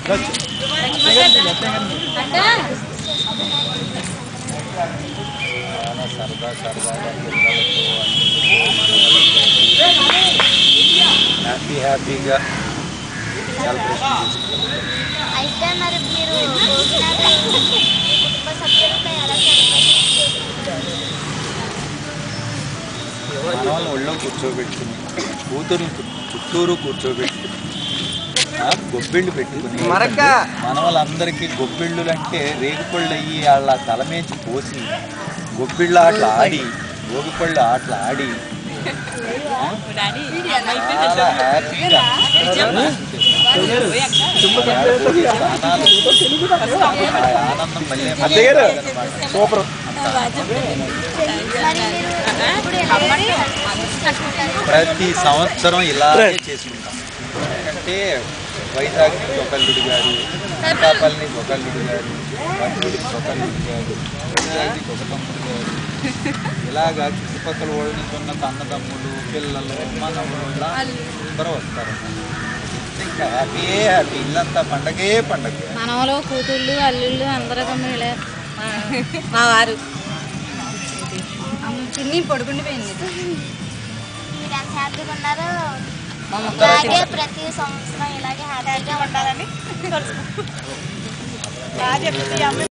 చాలా సరదా సరదాగా హ్యాపీ హ్యాపీగా సెలబ్రేషన్ చేసుకుంటాం అయితే మరి మీరు భోజనాలు కుటుంబ సభ్యులతో ఎలా సెలబ్రేట్ చేసుకుంటారు మనవాళ్ళని ఒళ్ళో కూర్చోబెట్టుకుని కూతురు చుట్టూరు కూర్చోబెట్టుకుని ఆ, గొబ్బిళ్ళు పెట్టుకుని మరక. మన వాళ్ళందరికీ గొబ్బిళ్ళు అంటే రేగుపళ్ళు అయ్యి వాళ్ళ తలమేంచి పోసి గొబ్బిళ్ళ ఆటలు ఆడి గోగిపళ్ళు ఆటలు ఆడి ఆ, చాలా హ్యాపీగా భోగి స్నానాలు. ఆ ఆనందం మళ్ళీ మళ్ళీ రాదన్నమాట. సూపర్ మరి మీరు ఇప్పుడు ఎలాగైతే చేసుకుంటారు ప్రతి సంవత్సరం ఇలాగే చేసుకుంటాం ఎందుకంటే వైజాగ్ నుంచి ఒకల్లుడు గారు అనకాపల్లి ఒకల్లుడు గారు వంటూడికి ఒకల్లుడు గారు వైజాగ్కి ఒక తమ్ముడు గారు ఇలాగా చుట్టుపక్కల వాళ్ళ నుంచి ఉన్న అన్నదమ్ములు పిల్లలు మనవులు ఇలా అందరూ వస్తారు ఇంకా హ్యాపీయే హ్యాపీ ఇల్లంతా పండగే పండగ మనవలు కూతుళ్ళు అల్లుళ్ళు అందరూ కమ్మీలే మా వారు చిన్ని పడుకుండిపోయింది మీరు ఎంత హ్యాపీగా ఉన్నారో మా ముక్క ఇలాగే ప్రతి సంవత్సరం ఇలాగే హ్యాపీగా ఉండాలని